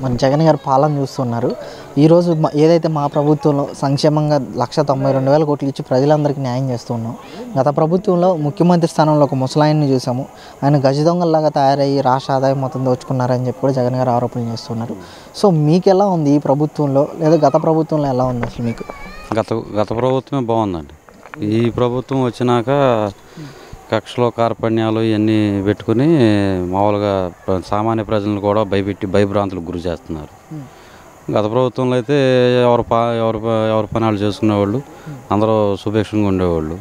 మన జగన్ గారు పాలన చూస్తున్నారు ఈరోజు మ- ఏదైతే మా ప్రభుత్వంలో సంక్షేమంగా లక్ష తొంభై రెండు వేల కోట్లు ఇచ్చి ప్రజలందరికీ న్యాయం చేస్తున్నాం గత ప్రభుత్వంలో ముఖ్యమంత్రి స్థానంలో ఒక ముసలాయన్ని చూసాము ఆయన గజ దొంగల్లాగా తయారయ్యి రాష్ట్ర ఆదాయం మొత్తం దోచుకున్నారని చెప్పి కూడా జగన్ గారు ఆరోపణలు చేస్తున్నారు సో మీకు ఎలా ఉంది ఈ ప్రభుత్వంలో లేదా గత ప్రభుత్వంలో ఎలా ఉంది అసలు మీకు గత గత ప్రభుత్వమే బాగుందండి ఈ ప్రభుత్వం వచ్చినాక కక్షలో కార్పణ్యాలు ఇవన్నీ పెట్టుకుని మామూలుగా ప్ర- సామాన్య ప్రజలను కూడా భయపెట్టి భయభ్రాంతులకు గురి చేస్తున్నారు గత ప్రభుత్వంలో అయితే ఎవరు పా ఎవరు ప- ఎవరి పనాలు చేసుకునేవాళ్ళు అందరూ సుభిక్షంగా ఉండేవాళ్ళు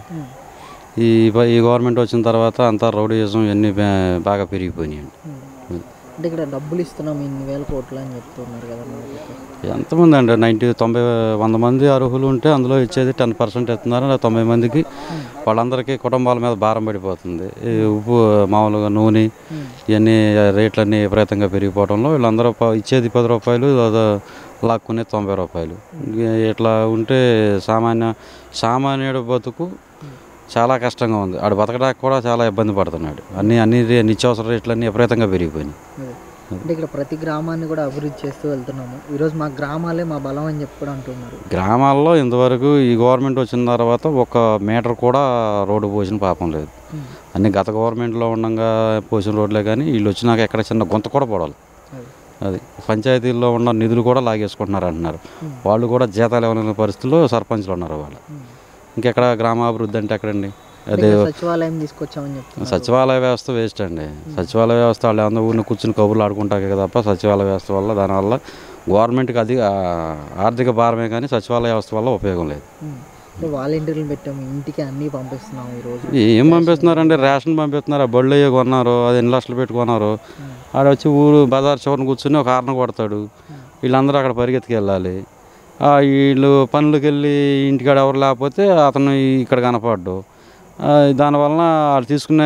ఈ ప- ఈ గవర్నమెంట్ వచ్చిన తర్వాత అంతా రౌడీయిజం ఇవన్నీ బా- బాగా పెరిగిపోయినాయండి అంటే ఇక్కడ డబ్బులు ఇస్తున్నాం ఇన్ని వేల కోట్లు అని చెప్తున్నారు కదా మనకి. ఎంతమంది అండి నైంటీ తొంభై వంద మంది అర్హులు ఉంటే అందులో ఇచ్చేది టెన్ పర్సెంట్ ఇస్తున్నారు ఆ తొంభై మందికి వాళ్ళందరికీ కుటుంబాల మీద భారం పడిపోతుంది ఈ ఉప్పు మామూలుగా నూనె ఇవన్నీ రేట్లన్నీ విపరీతంగా పెరిగిపోవడంలో వీళ్ళందరూ ప- ఇచ్చేది పది రూపాయలు అదో లాక్కునే తొంభై రూపాయలు ఇంక ఇట్లా ఉంటే సామాన్య సామాన్యుడు బతుకు చాలా కష్టంగా ఉంది ఆడు బతకడానికి కూడా చాలా ఇబ్బంది పడుతున్నాడు అన్ని అన్ని రే- నిత్యావసర రేట్లన్నీ విపరీతంగా పెరిగిపోయినాయి అదే. అంటే ఇక్కడ ప్రతి గ్రామాన్ని కూడా అభివృద్ధి చేస్తూ వెళ్తున్నాము ఈరోజు మా గ్రామాలే మా బలం అని చెప్పి కూడా అంటున్నారు గ్రామాల్లో ఇంతవరకు ఈ గవర్నమెంట్ వచ్చిన తర్వాత ఒక మీటర్ కూడా రోడ్డు పోసిన పాపం లేదు అన్ని గత గవర్నమెంట్లో ఉండగా పోసిన రోడ్లే కానీ వీళ్ళు వచ్చినాక ఎక్కడ చిన్న గుంత కూడా పడాలి అది. అది పంచాయతీల్లో ఉన్న నిధులు కూడా లాగేసుకుంటున్నారు అంటున్నారు వాళ్ళు కూడా జీతాలు ఇవ్వలేని పరిస్థితుల్లో సర్పంచ్లు ఉన్నారు వాళ్ళు ఇంకెక్కడ గ్రామాభివృద్ధి అంటే ఎక్కడండి అదే ఇక్కడ సచివాలయం తీసుకొచ్చామని చెప్తున్నారు సచివాలయ వ్యవస్థ వేస్ట్ అండి సచివాలయ వ్యవస్థ వాళ్ళు ఏమన్నా ఊరిని కూర్చుని కబుర్లు ఆడుకుంటారు కదా తప్ప సచివాలయ వ్యవస్థ వల్ల దానివల్ల గవర్నమెంట్కి అది ఆ, ఆర్థిక భారమే కానీ సచివాలయ వ్యవస్థ వల్ల ఉపయోగం లేదు ఉమ్. అంటే వాలంటీర్లు పెట్టాము ఇంటికి అన్నీ పంపిస్తున్నాం ఈరోజు ఏం పంపిస్తున్నారండి రేషన్ పంపిస్తున్నారు ఆ బళ్ళు అయ్యే కొన్నారు అది ఎన్ని లక్షలు పెట్టుకున్నారు ఆడ వచ్చి ఊరు బజార్ చివరిని కూర్చుని ఒక కారణం కొడతాడు వీళ్ళందరూ అక్కడ పరిగెత్తుకు వెళ్ళాలి ఆ, వీళ్ళు పనులకు వెళ్ళి ఇంటికాడ ఎవరు లేకపోతే అతను ఇక్కడ కనపడ్డు ఆ, దానివలన వాళ్ళు తీసుకునే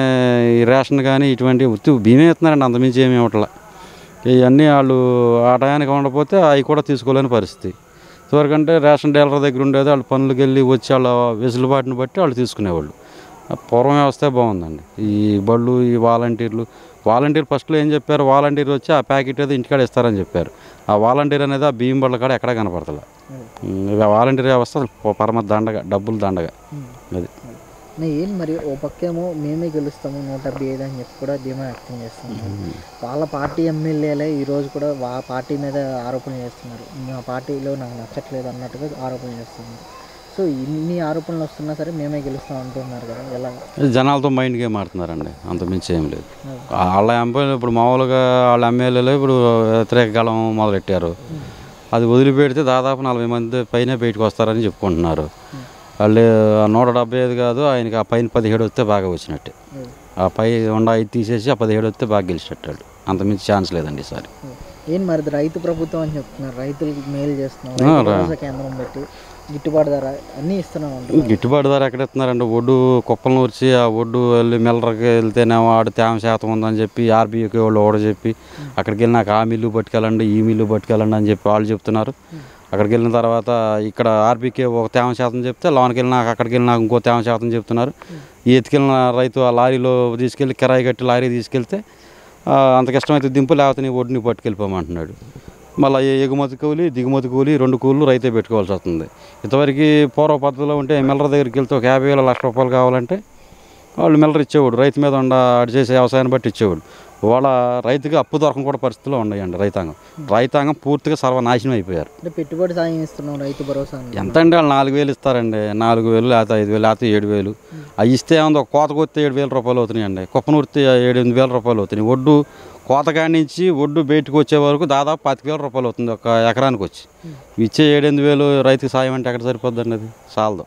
ఈ రేషన్ కానీ ఇటువంటి ఉత్తి బియ్యం ఇస్తున్నారండి అంతమించి ఏమి ఇవ్వట్లా ఇవన్నీ వాళ్ళు ఆ టయానికి ఉండకపోతే అవి కూడా తీసుకోలేని పరిస్థితి ఇంతవరకంటే రేషన్ డీలర్ దగ్గర ఉండేది వాళ్ళు పనులకు వెళ్ళి వచ్చి వాళ్ళ వెసులుబాటుని బట్టి వాళ్ళు తీసుకునేవాళ్ళు ఆ పూర్వం వ్యవస్థే బాగుందండి ఈ బళ్ళు ఈ వాలంటీర్లు వాలంటీర్ ఫస్ట్లో ఏం చెప్పారు వాలంటీర్ వచ్చి ఆ ప్యాకెట్ ఏదో ఇంటికాడ ఇస్తారని చెప్పారు ఆ వాలంటీర్ అనేది ఆ బియ్యం బళ్ళ కాడ ఎక్కడా కనపడతలే ఉమ్, ఇక వాలంటీర్ వ్యవస్థ అసలు పరమ దండగా డబ్బులు దండగా అది నే ఏం మరి ఓ పక్కేమో మేమే గెలుస్తాము నూట డెబ్బై ఐదు అని చెప్పి కూడా ధీమా వ్యక్తం చేస్తున్నారు వాళ్ళ పార్టీ ఎమ్మెల్యేలే ఈ రోజు కూడా వా పార్టీ మీద ఆరోపణలు చేస్తున్నారు మా పార్టీలో నాకు నచ్చట్లేదు అన్నట్టుగా ఆరోపణలు చేస్తున్నారు సో ఇన్ని ఆరోపణలు వస్తున్నా సరే మేమే గెలుస్తాం అంటున్నారు కదా ఎలా ఇది జనాలతో మైండ్ గేమ్ ఆడుతున్నారండి అంత మించి ఏం లేదు వాళ్ళ ఎంపీలు ఇప్పుడు మామూలుగా వాళ్ళ ఎమ్మెల్యేలు ఇప్పుడు వ్యతిరేక గళం మొదలెట్టారు అది వదిలిపెడితే దాదాపు నలభై మంది పైన బయటకు వస్తారని చెప్పుకుంటున్నారు వాళ్ళు ఆ నూట డెబ్బై ఐదు కాదు ఆయనకి ఆ పైన పదిహేడు వస్తే బాగా వచ్చినట్టే ఆ పై ఉండ ఐదు తీసేసి ఆ పదిహేడు వస్తే బాగా గెలిచినట్టాడు అంత మించి ఛాన్స్ లేదండి ఈసారి ఏం మరి ఇది రైతు ప్రభుత్వం అని చెప్తున్నారు రైతులకి మేలు చేస్తున్నాం ఆ, రైతు రా. భరోసా కేంద్రం పెట్టి గిట్టుబాటు ధర అన్నీ ఇస్తున్నాం అంటున్నారు గిట్టుబాటు ధర ఎక్కడ ఇస్తున్నారండి ఒడ్డు కుప్పలను వచ్చి ఆ ఒడ్డు వెళ్ళి మిల్లర్కి వెళ్తేనేమో ఆడు తేమ శాతం ఉందని చెప్పి ఆర్బీఐకి వాళ్ళు ఓడ చెప్పి అక్కడికి వెళ్ళి నాకు ఆ మిల్లు పట్టుకెళ్ళండి ఈ మిల్లు పట్టుకెళ్ళండి అని చెప్పి వాళ్ళు చెప్తున్నారు అక్కడికి వెళ్ళిన తర్వాత ఇక్కడ ఆర్బీకే ఒక తేమ శాతం చెప్తే లోనికి వెళ్ళినాక అక్కడికి వెళ్ళినాక ఇంకో తేమ శాతం చెప్తున్నారు ఈ ఎత్తుకెళ్ళిన రైతు ఆ లారీలో తీసుకెళ్ళి కిరాయి కట్టి లారీ తీసుకెళ్తే ఆ, అంత కష్టమైతే దింపు లేకపోతే నీ ఒడ్డుని పట్టుకెళ్ళిపోమంటున్నాడు మళ్ళీ ఎగుమతి కూలి దిగుమతి కూలి రెండు కూలీలు రైతే పెట్టుకోవాల్సి వస్తుంది ఇంతవరకు పూర్వ పద్ధతిలో ఉంటే మిల్లర్ దగ్గరికి వెళ్తే ఒక యాభై వేల లక్ష రూపాయలు కావాలంటే వాళ్ళు మిల్లర్ ఇచ్చేవాడు రైతు మీద ఉండ ఆడు చేసే వ్యవసాయాన్ని బట్టి ఇచ్చేవాడు వాళ్ళ రైతుకి అప్పు దొరకం కూడా పరిస్థితిలో ఉన్నాయండి రైతాంగం రైతాంగం పూర్తిగా సర్వనాశనం అయిపోయారు అంటే పెట్టుబడి సాయం ఇస్తున్నాం రైతు భరోసా అని ఎంత అండి వాళ్ళు నాలుగు వేలు ఇస్తారండి నాలుగు వేలు లేకపోతే ఐదు వేలు లేకపోతే ఏడు వేలు అవి ఇస్తే ఏముంది ఒక కోత కొత్తే ఏడు వేల రూపాయలు అవుతున్నాయండి కుప్పనూర్తి ఏడు ఎనిమిది వేల రూపాయలు అవుతున్నాయి ఒడ్డు కోత కాడి నుంచి ఒడ్డు బయటకు వచ్చే వరకు దాదాపు పాతిక వేల రూపాయలు అవుతుంది ఒక ఎకరానికి వచ్చి ఇచ్చే ఏడు ఎనిమిది వేలు రైతుకి సాయం అంటే ఎక్కడ సరిపోద్దండి అది చాలదు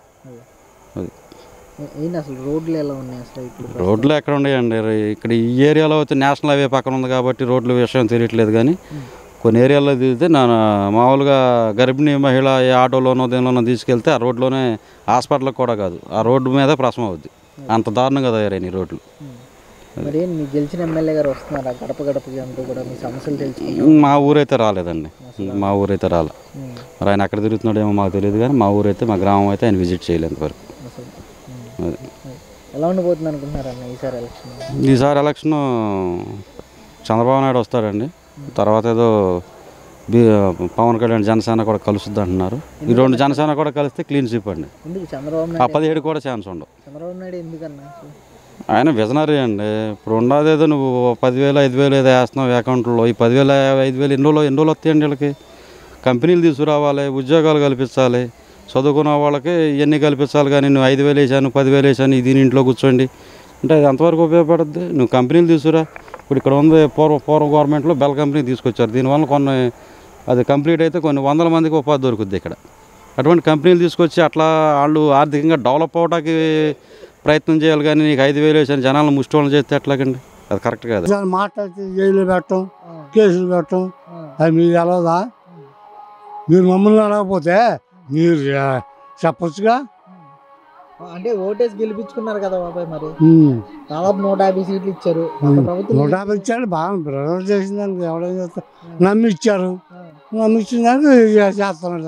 అది ఏ- ఏంటి అసలు రోడ్లు ఎలా ఉన్నాయి అసలు ఇప్పుడు రోడ్లు ఎక్కడ ఉన్నాయండి ఇక్కడ ఈ ఏరియాలో అయితే నేషనల్ హైవే పక్కన ఉంది కాబట్టి రోడ్ల విషయం తెలియట్లేదు కానీ కొన్ని ఏరియాల్లో తిరిగితే నా మామూలుగా గర్భిణీ మహిళ ఏ ఆటోలోనో దేనిలోనో తీసుకెళ్తే ఆ రోడ్లోనే హాస్పిటల్కి కూడా కాదు ఆ రోడ్డు మీద ప్రసవం అవుద్ది అంత దారుణంగా తయారైన ఈ రోడ్లు మరి ఏంటి మీ గెలిచిన ఎమ్మెల్యే గారు వస్తున్నారా గడప గడపకి అంటూ కూడా మీ సమస్యలు తెలుసుకుంటాం మా ఊరైతే రాలేదండి మా ఊరైతే రాలే మరి ఆయన ఎక్కడ తిరుగుతున్నాడేమో మాకు తెలియదు కానీ మా ఊరైతే మా గ్రామం అయితే ఆయన విజిట్ చేయలేదు వరకు అసలు ఉమ్. ఎలా ఉండిపోతుంది అనుకుంటున్నారు అన్న ఈసారి ఎలక్షన్ ఈసారి ఎలక్షన్ చంద్రబాబు నాయుడు వస్తాడండి తర్వాత ఏదో బి పవన్ కళ్యాణ్ జనసేన కూడా కలుస్తుంది అంటున్నారు ఈ రెండు జనసేన కూడా కలిస్తే క్లీన్ స్వీప్ అండి ఎందుకు చంద్రబాబు ఆ నాయుడు పదిహేడు కూడా ఛాన్స్ ఉండవు చంద్రబాబు నాయుడు ఎందుకన్నా అసలు? ఆయన విజనరీ అండి ఇప్పుడు ఉన్నది ఏదో నువ్వు పదివేలు ఐదు వేలు ఏదో వేస్తున్నావు అకౌంట్లో ఈ పదివేల ఐదు వేలు ఎన్ని రోజులు ఎన్ని రోజులు వస్తాయండి వీళ్ళకి కంపెనీలు తీసుకురావాలి ఉద్యోగాలు కల్పించాలి చదువుకున్న వాళ్ళకి ఇవన్నీ కల్పించాలి కానీ నువ్వు ఐదు వేలు వేసాను పదివేలు వేసాను ఇది ఇంట్లో కూర్చోండి అంటే అది ఎంతవరకు ఉపయోగపడుద్ది నువ్వు కంపెనీలు తీసుకురా ఇప్పుడు ఇక్కడ ఉంది పూర్వ పూర్వ గవర్నమెంట్లో బెల్ కంపెనీ తీసుకొచ్చారు దీనివల్ల కొన్ని అది కంప్లీట్ అయితే కొన్ని వందల మందికి ఉపాధి దొరుకుద్ది ఇక్కడ అటువంటి కంపెనీలు తీసుకొచ్చి అట్లా వాళ్ళు ఆర్థికంగా డెవలప్ అవడానికి ప్రయత్నం చేయాలి కానీ నీకు ఐదు వేలు వేసాను జనాలను ముష్టోళ్ళు చేస్తే ఎట్లాగండి అది కరెక్ట్ కాదు దాన్ని మాట్లాడితే జైలు పెట్టడం కేసులు పెట్టడం అది మీరు ఎలాదా మీరు మమ్మల్ని అడగకపోతే మీరు ఆ, చెప్పొచ్చుగా అంటే ఓటేసి గెలిపించుకున్నారు కదా బాబాయ్ మరి ఉమ్. దాదాపు నూట యాభై సీట్లు ఇచ్చారు గత ఉమ్. ప్రభుత్వం నూట యాభై ఇచ్చాడు బాగా బ్రదర్ చేసిన దానికి ఎవడేం చేస్తారు నమ్మి ఇచ్చారు ఆ. నమ్మి ఇచ్చిన దానికి చేస్తున్నాడు